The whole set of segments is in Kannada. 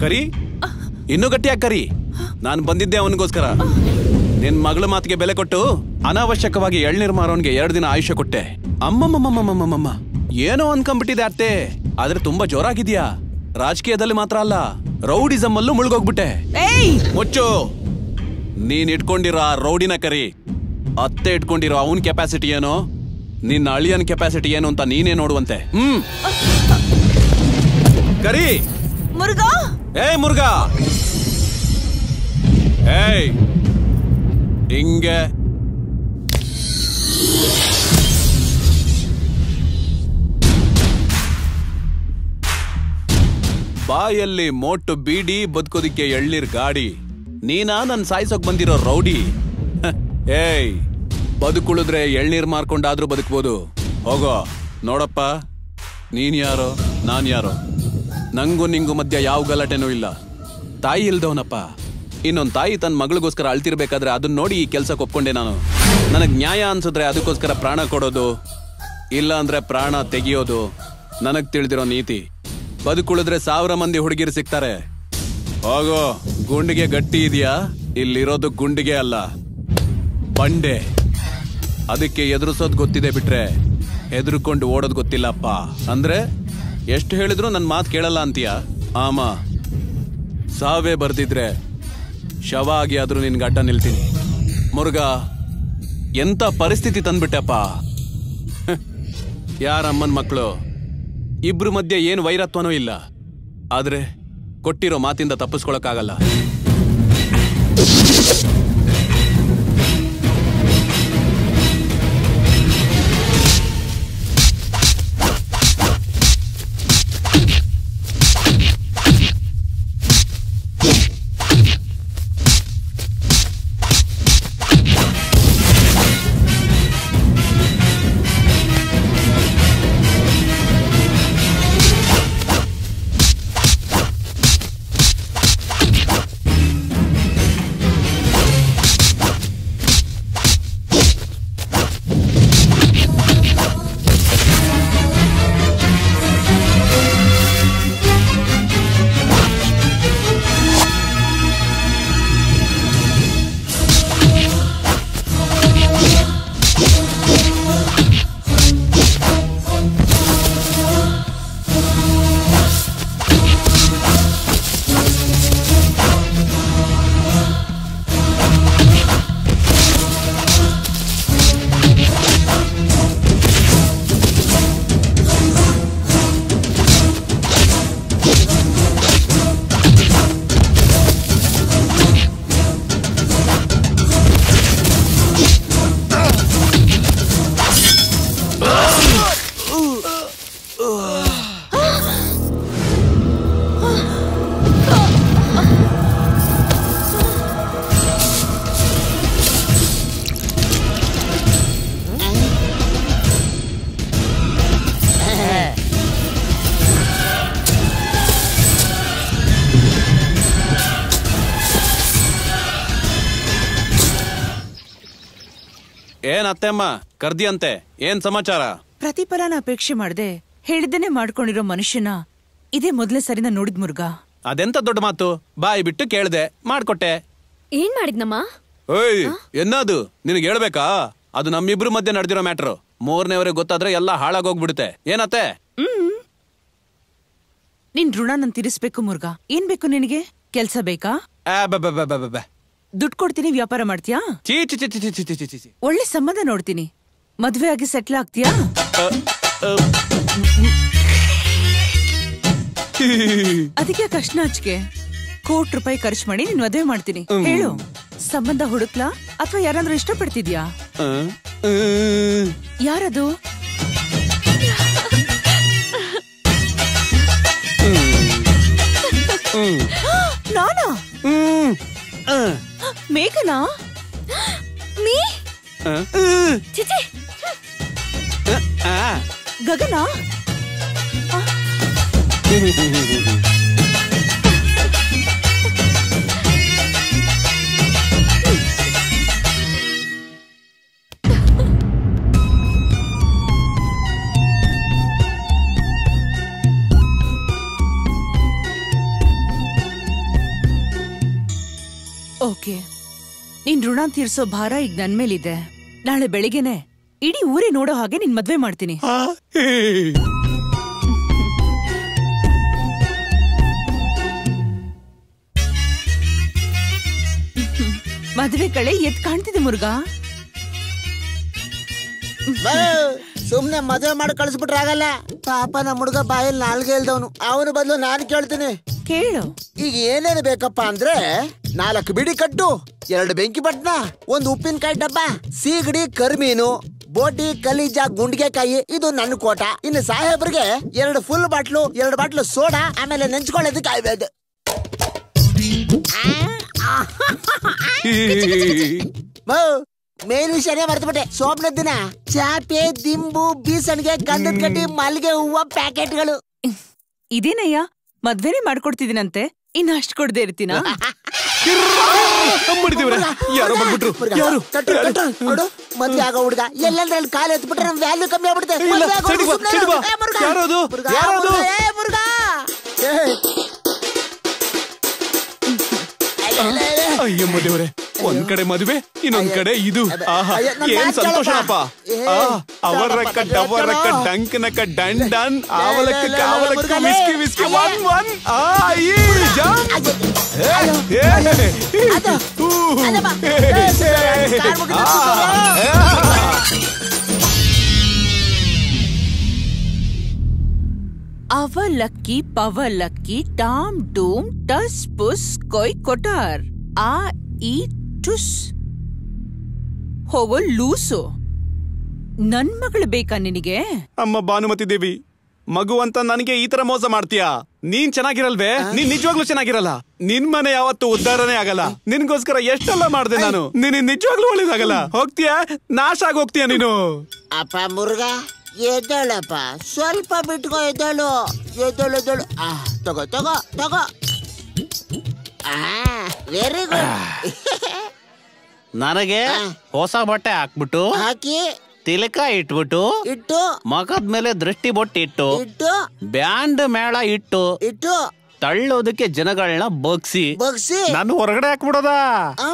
ಕರಿ ಇನ್ನೂ ಗಟ್ಟಿಯಾಗಿ ಕರಿ ನಾನು ಬಂದಿದ್ದೆ ಅವನಿಗೋಸ್ಕರ ನಿನ್ ಮಗಳ ಮಾತಿಗೆ ಬೆಲೆ ಕೊಟ್ಟು ಅನಾವಶ್ಯಕವಾಗಿ ಎಳ್ನೀರ್ ಮಾರೋನ್ಗೆ ಎರಡು ದಿನ ಆಯುಷ್ಯ ಕೊಟ್ಟೆ ಅಮ್ಮಮ್ಮಮ್ಮಮ್ಮಮ್ಮಮ್ಮಮ್ಮ ಏನೋ ಅನ್ಕೊಂಡ್ಬಿಟ್ಟಿದೆ ಅತ್ತೆ ಆದ್ರೆ ತುಂಬಾ ಜೋರಾಗಿದ್ಯಾ ರಾಜಕೀಯದಲ್ಲಿ ಮಾತ್ರ ಅಲ್ಲ ರೌಡಿಸಮ್ ಅಲ್ಲೂ ಮುಳುಗೋಗ್ಬಿಟ್ಟೆ ಏಯ್ ಮುಚ್ಚು ನೀನ್ ಇಟ್ಕೊಂಡಿರೋ ಆ ರೌಡಿನ ಕರಿ ಅತ್ತೆ ಇಟ್ಕೊಂಡಿರೋ ಅವನ್ ಕೆಪಾಸಿಟಿ ಏನೋ ನಿನ್ನ ಅಳಿಯನ್ ಕೆಪಾಸಿಟಿ ಏನು ಅಂತ ನೀನೇ ನೋಡುವಂತೆ ಹ್ಮ್ ಕರಿ ಮುರುಘಾ ಏಯ್ ಮುರುಘಾ ಏಯ್ ಹಿಂಗೆ ಬಾಯಲ್ಲಿ ಮೋಟು ಬೀಡಿ ಬದುಕೋದಿಕ್ಕೆ ಎಳ್ನೀರ್ ಗಾಡಿ ನೀನಾ ನನ್ ಸಾಯ್ಸೋಕ್ ಬಂದಿರೋ ರೌಡಿ ಹ, ಏಯ್ ಬದುಕುಳಿದ್ರೆ ಎಳ್ನೀರ್ ಮಾರ್ಕೊಂಡಾದ್ರೂ ಬದುಕ್ಬೋದು ಹೋಗೋ ನೋಡಪ್ಪ ನೀನ್ ಯಾರೋ ನಾನ್ ಯಾರೋ ನಂಗೂ ನಿಂಗೂ ಮಧ್ಯ ಯಾವ ಗಲಾಟೆನೂ ಇಲ್ಲ ತಾಯಿ ಇಲ್ದವನಪ್ಪ ಇನ್ನೊಂದ್ ತಾಯಿ ತನ್ನ ಮಗಳಿಗೋಸ್ಕರ ಅಳ್ತಿರ್ಬೇಕಾದ್ರೆ ಅದನ್ನ ನೋಡಿ ಈ ಕೆಲ್ಸಕ್ಕೆ ಒಪ್ಕೊಂಡೆ ನಾನು ನನಗ್ ನ್ಯಾಯ ಅನ್ಸಿದ್ರೆ ಅದಕ್ಕೋಸ್ಕರ ಪ್ರಾಣ ಕೊಡೋದು ಇಲ್ಲ ಅಂದ್ರೆ ಪ್ರಾಣ ತೆಗಿಯೋದು ನನಗ್ ತಿಳಿದಿರೋ ನೀತಿ ಬದುಕುಳಿದ್ರೆ ಸಾವಿರ ಮಂದಿ ಹುಡುಗಿರು ಸಿಗ್ತಾರೆ ಹೋಗೋ ಗುಂಡಿಗೆ ಗಟ್ಟಿ ಇದೆಯಾ ಇಲ್ಲಿರೋದು ಗುಂಡಿಗೆ ಅಲ್ಲ ಬಂಡೆ ಅದಕ್ಕೆ ಎದುರಿಸೋದ್ ಗೊತ್ತಿದೆ ಬಿಟ್ರೆ ಹೆದರ್ಕೊಂಡು ಓಡೋದ್ ಗೊತ್ತಿಲ್ಲಪ್ಪ ಅಂದ್ರೆ ಎಷ್ಟು ಹೇಳಿದ್ರು ನನ್ ಮಾತು ಕೇಳಲ್ಲ ಅಂತೀಯ ಆಮ ಸಾವೇ ಬರ್ದಿದ್ರೆ ಶವ ಆಗಿ ಆದ್ರೂ ನಿನ್ ಗಡ್ಡ ನಿಲ್ತೀನಿ ಮುರುಗ ಎಂತ ಪರಿಸ್ಥಿತಿ ತಂದ್ಬಿಟ್ಟಪ್ಪ ಹ್, ಯಾರಮ್ಮನ್ ಮಕ್ಕಳು ಇಬ್ರು ಮಧ್ಯೆ ಏನು ವೈರತ್ವನೂ ಇಲ್ಲ ಆದ್ರೆ ಕೊಟ್ಟಿರೋ ಮಾತಿಂದ ತಪ್ಪಿಸ್ಕೊಳಕ್ಕಾಗಲ್ಲ ಏನ್ ಅತ್ತೆಮ್ಮ ಕರ್ದಿಯಂತೆ ಏನ್ ಸಮಾಚಾರ ಪ್ರತಿಫಲನ ಅಪೇಕ್ಷೆ ಮಾಡದೆ ಹೇಳಿದ್ದೇನೆ ಮಾಡ್ಕೊಂಡಿರೋ ಮನುಷ್ಯನ ಇದೇ ಮೊದಲೇ ಸರಿನ ನೋಡಿದ್ ಮುರುಘ ಅದೆಂತ ದೊಡ್ಡ ಮಾತು ಬಾಯಿ ಬಿಟ್ಟು ಕೇಳ್ದೆ ಮಾಡ್ಕೊಟ್ಟೆ ಏನ್ ಮಾಡಿದ್ನಮ್ಮ ಓಯ್ ಎನ್ನದು ನಿನಗೆ ಹೇಳ್ಬೇಕಾ ಅದು ನಮ್ಮಿಬ್ರು ಮಧ್ಯೆ ನಡೆದಿರೋ ಮ್ಯಾಟ್ರು ಮೂರನೇವರೆಗೆ ಗೊತ್ತಾದ್ರೆ ಎಲ್ಲ ಹಾಳಾಗೋಗ್ಬಿಡುತ್ತೆ ಏನತ್ತೆ ನಿನ್ ಋಣ ನನ್ ತೀರಿಸ್ಬೇಕು ಮುರುಘ ಏನ್ ಬೇಕು ನಿನಗೆ ಕೆಲ್ಸ ಬೇಕಾ ಆ, ಬೆ, ಬೆ, ಬೆ, ಬೆ, ಬೆ, ಬೆ. ದುಡ್ಡು ಕೊಡ್ತೀನಿ ವ್ಯಾಪಾರ ಮಾಡ್ತೀಯಾ ಚೀ ಚಿ ಚಿ ಚಿ ಚಿ ಚಿ ಚಿ ಚಿ ಚಿ. ಒಳ್ಳೆ ಸಂಬಂಧ ನೋಡ್ತೀನಿ ಮದ್ವೆ ಆಗಿ ಸೆಟ್ಲ್ ಆಗ್ತೀಯಾ ಅ, ಅ, ಅದಕ್ಕೆ ಕಷ್ಟ ಹಚ್ಕೆ ಕೋಟಿ ರೂಪಾಯಿ ಖರ್ಚು ಮಾಡಿ ನಿನ್ ಮದ್ವೆ ಮಾಡ್ತೀನಿ ಹೇಳು ಸಂಬಂಧ ಹುಡುಕ್ಲಾ ಅಥವಾ ಯಾರಾದ್ರೂ ಇಷ್ಟಪಡ್ತಿದ್ಯಾ ಅ, ಅ. ಯಾರದು ನಾನಾ ಹ್ಮ್. ಅ, ಮೇಘನಾ ಮೀ ಅ, ಚಿಚಿ ಅ, ಆ. ಗಗನ ಓಕೆ ನಿನ್ ಋಣ ತೀರ್ಸೋ ಭಾರ ಈಗ ನನ್ ಮೇಲಿದೆ ನಾಳೆ ಬೆಳಿಗ್ಗೆನೆ ಇಡೀ ಊರೇ ನೋಡೋ ಹಾಗೆ ನಿನ್ ಮದ್ವೆ ಮಾಡ್ತೀನಿ ಮದ್ವೆ ಕಳೆ ಎದ್ ಕಾಣ್ತಿದೆ ಮುರುಘಾ ಸುಮ್ನೆ ಮದುವೆ ಮಾಡಿ ಕಳಿಸ್ಬಿಟ್ರೆ ಆಗಲ್ಲ ಪಾಪ ನಮ್ಮ ಹುಡುಗ ಬಾಯಲ್ಲಿ ನಾಲ್ಗೆ ಇಲ್ದವನು ಅವನ ಬದಲು ನಾನು ಕೇಳ್ತೀನಿ ಕೇಳು ಈಗ ಏನೇನು ಬೇಕಪ್ಪ ಅಂದ್ರೆ ನಾಲ್ಕು ಬಿಡಿ ಕಟ್ಟು ಎರಡು ಬೆಂಕಿ ಬಟ್ನ ಒಂದು ಉಪ್ಪಿನಕಾಯಿ ಡಬ್ಬ ಸೀಗಡಿ ಕರಿಮೀನು ಬೋಟಿ ಕಲೀಜ ಗುಂಡಿಗೆಕಾಯಿ ಇದು ನನ್ನ ಕೋಟ ಇನ್ನು ಸಾಹೇಬ್ರಿಗೆ ಎರಡು ಫುಲ್ ಬಾಟ್ಲು ಎರಡು ಬಾಟ್ಲು ಸೋಡಾ ಆಮೇಲೆ ನೆಂಚ್ಕೊಳ್ಳೋದಕ್ಕೆ ಆಯ್ಬೇದು ಮೇನ್ ವಿಷಯನೇ ಮರ್ತಬಿಟ್ಟೆ ಸೋಮನ ದಿನ ಚಾಪೆ ದಿಂಬು ಬೀಸಣಿಗೆ ಗಂಧದ ಕಡ್ಡಿ ಮಲ್ಲಿಗೆ ಹೂವ ಪ್ಯಾಕೆಟ್ಗಳು ಇದೇನಯ್ಯ ಮದ್ವೆನೇ ಮಾಡ್ಕೊಡ್ತಿದ್ದೀನಂತೆ ಇನ್ನ ಅಷ್ಟ್ ಕೊಡ್ದೆ ಇರ್ತೀನ ಮಾಡಿದೀವ್ರೆ ಯಾರೋ ಬಂದ್ಬಿಟ್ರು ಯಾರು ಕಟ್ಟು ಕಟ್ಟು ನೋಡು ಮದ್ವೆ ಆಗೋ ಹುಡುಗ ಎಲ್ಲಂದ್ರೆ ಅಲ್ಲಿ ಕಾಲು ಎತ್ಬಿಟ್ರೆ ನಮ್ ವ್ಯಾಲ್ಯೂ ಕಮ್ಮಿ ಆಗ್ಬಿಡುತ್ತೆ ಇಲ್ಲ, ಮದ್ವೆ ಆಗೋ ಸೈಡಿಗ್ ಬಾ, ಹುಡ್ಗ ಸೈಡಿಗ್ ಬಾ. ಏ, ಮುರ್ಗ. ಯಾರದು? ಮುರ್ಗ, ಯಾರದು? ಮುರ್ಗ, ಏ, ಮುರ್ಗ. ಏ. ಅಯ್ಯಮ್ಮ ದೇವ್ರೆ ಒಂದ್ ಕಡೆ ಮದುವೆ ಇನ್ನೊಂದ್ ಕಡೆ ಇದು ಆಹಾ ಅಯ್ಯ, ನನ್ ಏನ್ ಮಾತ್ ಸಂತೋಷನಪ್ಪ ಕೇಳಪ್ಪ. ಆ, ಏ, ಅವರಕ್ಕ ಕೇಳಪ್ಪ, ಡವರಕ್ಕ ಕೇಳೋ. ಡಂಕನಕ್ಕ ಡನ್ ಡನ್ ಲೇ, ಆವಲಕ್ಕ ಲೇ, ಲೇ, ಕಾವಲಕ್ಕ ಮುರ್ಗಲೇ. ವಿಸ್ಕಿ ವಿಸ್ಕಿ ಅಯ್ಯ. ಒನ್ ಒನ್ ಆ ಈ ಜಂಪ್ ಅಯ್ಯೋ. ಏ, ಏ, ಅದು. ಹೂ. ಅದಮ್ಮ. ಏ, ಏ, ಸರಿ, ಏ, ಕಾಲ್ ಮುಗಿದು ಆ, ಕೂತ್ಕೊಳ್ಳೋ. ಆ. ಅವಲಕ್ಕಿ ಪವಲಕ್ಕಿ ಟಾಮ್ ಡೂಮ್ ಟಸ್ ಪುಸ್ ಕೊಯ್ ಕೊಟಾರ್ ಆ ಈ ಟುಸ್ ಹೋಗೋ ಲೂಸು ನನ್ ಮಗಳು ಬೇಕಾ ನಿನಗೆ ಅಮ್ಮ ಭಾನುಮತಿ ದೇವಿ ಮಗು ಅಂತ ನನಗೆ ಈ ತರ ಮೋಸ ಮಾಡ್ತೀಯಾ ನೀನ್ ಚೆನ್ನಾಗಿರಲ್ವೇ ನೀನ್ ನಿಜವಾಗ್ಲೂ ಚೆನ್ನಾಗಿರಲ್ಲ ನಿನ್ ಮನೆ ಯಾವತ್ತು ಉದ್ಧಾರನೇ ಆಗಲ್ಲ ನಿನ್ಗೋಸ್ಕರ ಎಷ್ಟೆಲ್ಲ ಮಾಡ್ದೆ ನಾನು ನೀನ್ ನಿಜವಾಗ್ಲೂ ಒಳ್ಳೇದಾಗಲ್ಲ ಹೋಗ್ತೀಯಾ ನಾಶ ಆಗಿ ಹೋಗ್ತೀಯಾ ನೀನು ಅಪ್ಪ ಮುರುಗ ಎದ್ದೇಳಪ್ಪ ಸ್ವಲ್ಪ ಬಿಟ್ಕೋ ಎದ್ದೇಳು ಎದ್ದೇಳು ಎದ್ದೇಳು ಆ ತಗೋ ತಗೋ ತಗೋ ವೆರಿ ಗುಡ್ ನನಗೆ ಹೊಸ ಬಟ್ಟೆ ಹಾಕ್ಬಿಟ್ಟು ಹಾಕಿ ತಿಲಕ ಇಟ್ಬಿಟ್ಟು ಇಟ್ಟು ಮಖದ ಮೇಲೆ ದೃಷ್ಟಿ ಬೊಟ್ಟು ಇಟ್ಟು ಇಟ್ಟು ಬ್ಯಾಂಡ್ ಮೇಳ ಇಟ್ಟು ಇಟ್ಟು ತಳ್ಳೋದಕ್ಕೆ ಜನಗಳನ್ನ ಬಗ್ಸಿ ಬಗ್ಸಿ ನಾನು ಹೊರಗಡೆ ಹಾಕ್ಬಿಡೋದ ಆ,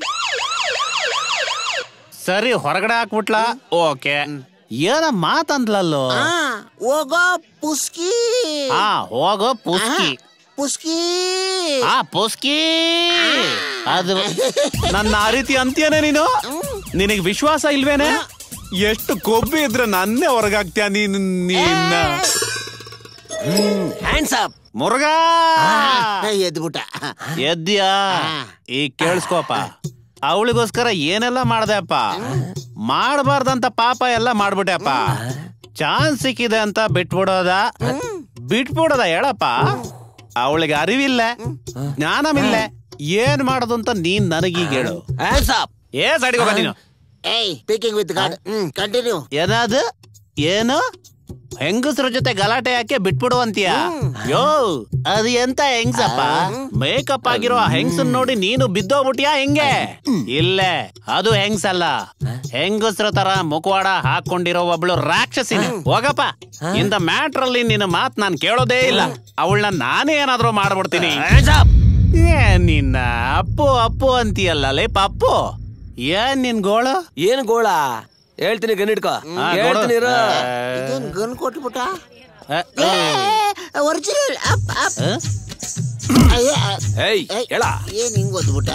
ಸರಿ ಹೊರಗಡೆ ಹಾಕ್ಬಿಟ್ಲ ಓಕೆ ಏನ ಮಾತಂದ್ಲಲ್ಲೋ ಆ, ಹೋಗೋ ಪುಸ್ಕಿ ಆ ಹೋಗೋ ಪುಸ್ಕಿ ಪುಸ್ಕಿ ಆ ಪುಸ್ಕಿ ಅದು ನನ್ನ ಆ ರೀತಿ ಅಂತೀಯನೇ ನೀನು ನಿನಗೆ ವಿಶ್ವಾಸ ಇಲ್ವೇನೆ ಎಷ್ಟು ಕೊಬ್ಬಿ ಇದ್ರೆ ನನ್ನೇ ಹೊರಗಾಗ್ತೀಯ ನೀನ್ ನಿನ್ನ ಹ್ಯಾಂಡ್ಸ್ ಅಪ್ ಮುರುಗಾ ಎದ್ಬಿಟ್ಟ ಎದ್ದಿಯಾ ಈಗ ಕೇಳಿಸ್ಕೋಪ ಅವಳಿಗೋಸ್ಕರ ಏನೆಲ್ಲ ಮಾಡ್ದೆಪ್ಪ ಮಾಡಬಾರ್ದಂತ ಪಾಪ ಎಲ್ಲ ಮಾಡ್ಬಿಟ್ಟೆಪ್ಪ ಚಾನ್ಸ್ ಸಿಕ್ಕಿದೆ ಅಂತ ಬಿಟ್ಬಿಡೋದ ಬಿಟ್ಬಿಡೋದ ಹೇಳಪ್ಪ ಅವಳಿಗೆ ಅರಿವಿಲ್ಲ ಜ್ಞಾನವಿಲ್ಲ ಏನ್ ಮಾಡೋದು ಅಂತ ನೀನ್ ನನಗೀಗ ಹೇಳು ಏ ಸೈಡ್ಗೆ ಹೋಗ ನೀನು ಏಯ್ speaking with God hmm continue ಏನಾದು ಏನು ಹೆಂಗಸ್ರ ಜೊತೆ ಗಲಾಟೆ ಯಾಕೆ ಬಿಟ್ಬಿಡು ಅಂತೀಯ ಯೋ ಅದು ಎಂತ ಹೆಂಗ್ಸಪ್ಪ ಮೇಕಪ್ ಆಗಿರೋ ಆ ಹೆಂಗ್ಸನ್ ನೋಡಿ ನೀನು ಬಿದ್ದೋಗ್ಬಿಟ್ಯಾ ಹೆಂಗೆ ಇಲ್ಲೇ ಅದು ಹೆಂಗ್ಸಲ್ಲ ಹೆಂಗಸ್ರ ತರ ಮುಖವಾಡ ಹಾಕೊಂಡಿರೋ ಒಬ್ಳು ರಾಕ್ಷಸಿನಿ ಹೋಗಪ್ಪ ಇಂದ ಮ್ಯಾಟ್ರ್ ಅಲ್ಲಿ ನಿನ್ನ ಮಾತ್ ನಾನ್ ಕೇಳೋದೇ ಇಲ್ಲ ಅವಳನ್ನ ನಾನೇ ಏನಾದ್ರೂ ಮಾಡ್ಬಿಡ್ತೀನಿ ಏ ನಿನ್ನ ಅಪ್ಪು ಅಪ್ಪು ಅಂತೀಯಲ್ಲ ಲೇ ಪಪ್ಪು ಏನ್ ನಿನ್ ಗೋಳು ಏನ್ ಗೋಳ ಹೇಳ್ತೀನಿ ಗನ್ನಿಡ್ಕೋ ಆ, ಹೇಳ್ತೀನಿ ಇರು. ಗೋಳು. ಇದೇನ್ ಗನ್ ಕೊಟ್ಬಿಟ್ಟ ಆ, ಆ. ಒರಿಜಿನಲ್ ಅಪ್ ಅಪ್ ಆ? ಅಯ್ಯ, ಏಯ್ ಏಯ್, ಹೇಳ ಏನ್ ಹಿಂಗ್ ಓದ್ಬಿಟ್ಟ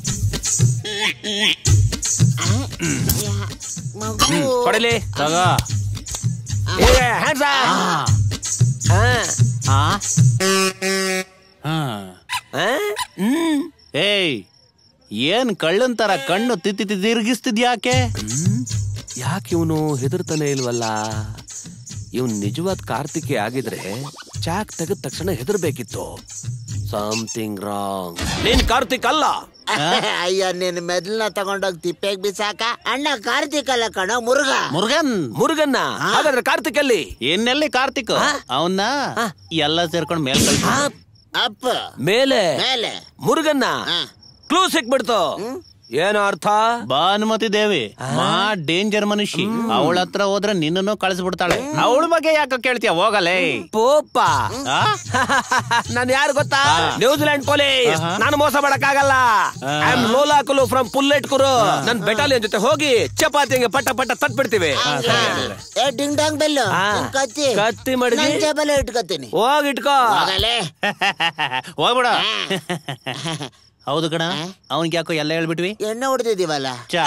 ಮಗು ಕೊಡಲಿ ತಗೋ ಏ, hands up. ಆ, ಆ? ಆ. ಆ? ಹ್ಮ್ ಏಯ್ ಏನ್ ಕಳ್ಳನ್ ತರ ಕಣ್ಣು ತಿತ್ತಿ ತಿತ್ತಿ ತಿರುಗಿಸ್ತಿದ್ಯಾಕೆ ಯಾಕೆ ಇವನು ಹೆದರ್ತಾನೆ ಇಲ್ವಲ್ಲ ಇವನ್ ನಿಜವಾದ ಕಾರ್ತಿಕೆ ಆಗಿದ್ರೆ ಚಾಕ್ ತೆಗೆದ ತಕ್ಷಣ ಹೆದರ್ಬೇಕಿತ್ತು ಸಮಥಿಂಗ್ ರಾಂಗ್ ನೀನ್ ಕಾರ್ತಿಕ್ ಅಲ್ಲ ಅಯ್ಯ ನಿನ್ ಮೆದ್ಲನ್ನ ತಗೊಂಡೋಗ್ ತಿಪ್ಪೆಗ್ ಬಿಸಾಕ ಅಣ್ಣ ಕಾರ್ತಿಕ್ ಅಲ್ಲ ಕಣ ಮುರುಗ ಮುರುಗನ್ ಮುರುಗನ್ನ ಹಾಗಾದ್ರೆ ಕಾರ್ತಿಕ್ ಅಲ್ಲಿ ಇನ್ನೆಲ್ಲಿ ಕಾರ್ತಿಕ್ ಅವನ್ನ ಎಲ್ಲ ಸೇರ್ಕೊಂಡ್ ಮೇಲ್ ಕಳ್ಸ ಅಪ್ ಮೇಲೆ ಮೇಲೆ ಮುರುಗನ್ನ ಹಾ. ಕ್ಲೂ ಸಿಕ್ಬಿಡ್ತು ಏನು ಅರ್ಥ ಭಾನುಮತಿ ದೇವಿ ಮಾ ಡೇಂಜರ್ ಮನುಷ್ಯ ಅವಳ ಹತ್ರ ಹೋದ್ರೆ ನಿನ್ನನ್ನು ಕಳಿಸ್ಬಿಡ್ತಾಳೆ ಅವಳ ಬಗ್ಗೆ ಯಾಕೆ ಕೇಳ್ತೀಯ ಹೋಗಲೇ ಪೋಪ ಆ? ನಾನು ಯಾರು ಗೊತ್ತಾ ನ್ಯೂಜಿಲೆಂಡ್ ಪೊಲೀಸ್ ನಾನು ಮೋಸ ಮಾಡಕ್ಕಾಗಲ್ಲ ಐ ಆಮ್ ಲೋಲಾ ಕುಲು ಫ್ರಮ್ ಪುಲ್ಲೆಟ್ ಕುರು ನನ್ ಬೆಟಾಲಿಯನ್ ಜೊತೆ ಹೋಗಿ ಚಪಾತಿಗೆ ಪಟ್ಟ ಪಟ್ಟ ತಟ್ಬಿಡ್ತೀವಿ ಏ ಡಿಂಗ್ ಡಾಂಗ್ ಬೆಲ್ಲು ಆ. ನಿನ್ ಕತ್ತಿ ಕತ್ತಿ ಮಡಗಿ ನನ್ ಜೇಬಲ್ಲೇ ಇಟ್ಕೊತೀನಿ ಹೋಗಿಟ್ಕೋ ಹೋಗಲೇ ಹೋಗ್ಬಿಡ ಹೌದು ಕಣ ಅವನ್ಗೆ ಯಾಕೋ ಎಲ್ಲ ಹೇಳ್ಬಿಟ್ವಿ ಎಣ್ಣೆ ಹೊಡೆದಿದೀವಲ್ಲ ಚಾ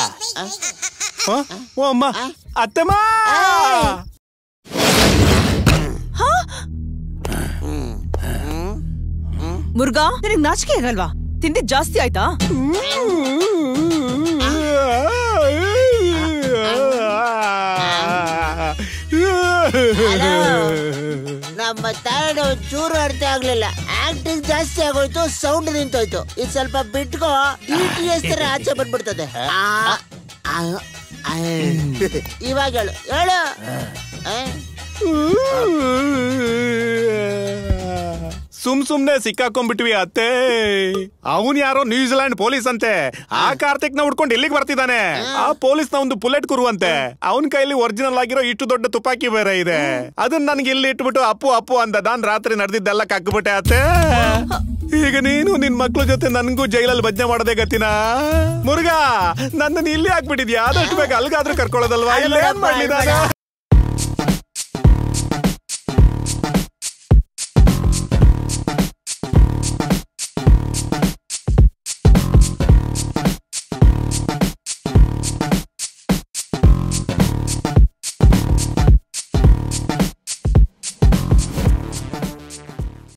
ಓ ಅಮ್ಮ ಅತ್ತಮ್ಮ ಮುರ್ಗಾ ನಿನಗ್ ನಾಚಿಕೆ ಆಗಲ್ವಾ ತಿಂಡಿ ಜಾಸ್ತಿ ಆಯ್ತಾ ನಮ್ಮ ತಾಯಿನ ಚೂರು ಅರ್ಥ ಆಗ್ಲಿಲ್ಲ ಆಕ್ಟಿಂಗ್ ಜಾಸ್ತಿ ಆಗೋಯ್ತು ಸೌಂಡ್ ನಿಂತೋಯ್ತು ಇದು ಸ್ವಲ್ಪ ಬಿಟ್ಕೋ ಡಿಟಿಎಸ್ ತರ ಆಚೆ ಬಂದ್ಬಿಡ್ತದೆ ಆ, ಆ, ಆ. ಇವಾಗ ಹೇಳು ಹೇಳು ಆ? ಸುಮ್ ಸುಮ್ನೆ ಸಿಕ್ಕಾಕೊಂಡ್ಬಿಟ್ವಿ ಅತ್ತೆ ಅವನ್ ಯಾರೋ ನ್ಯೂಜಿಲೆಂಡ್ ಪೊಲೀಸ್ ಅಂತೆ ಆ ಕಾರ್ತಿಕ್ ನ ಹುಡ್ಕೊಂಡು ಇಲ್ಲಿಗೆ ಬರ್ತಿದ್ದಾನೆ ಆ ಪೊಲೀಸ್ ನ ಒಂದು ಬುಲೆಟ್ ಕುರುವಂತೆ ಅವನ್ ಕೈಲಿ ಒರಿಜಿನಲ್ ಆಗಿರೋ ಇಷ್ಟು ದೊಡ್ಡ ತುಪಾಕಿ ಬೇರೆ ಇದೆ ಅದನ್ನ ನನ್ಗೆ ಇಲ್ಲಿ ಇಟ್ಬಿಟ್ಟು ಅಪ್ಪು ಅಪ್ಪು ಅಂದ ನಾನ್ ರಾತ್ರಿ ನಡೆದಿದ್ದೆಲ್ಲ ಕಕ್ಬಿಟ್ಟೆ ಅತ್ತೆ ಈಗ ನೀನು ನಿನ್ ಮಕ್ಳ ಜೊತೆ ನನ್ಗೂ ಜೈಲಲ್ಲಿ ಭಜನೆ ಮಾಡೋದೇ ಗತಿನಾ ಮುರುಗಾ ನನ್ನ ಇಲ್ಲಿ ಹಾಕ್ಬಿಟ್ಟಿದ್ಯಾ ಆದಷ್ಟು ಬೇಗ ಅಲ್ಗಾದ್ರೂ ಕರ್ಕೊಳ್ಳೋದಲ್ವಾ ಇಲ್ಲ ಏನ್ ಮಾಡ್ಲಿ ನಾನು?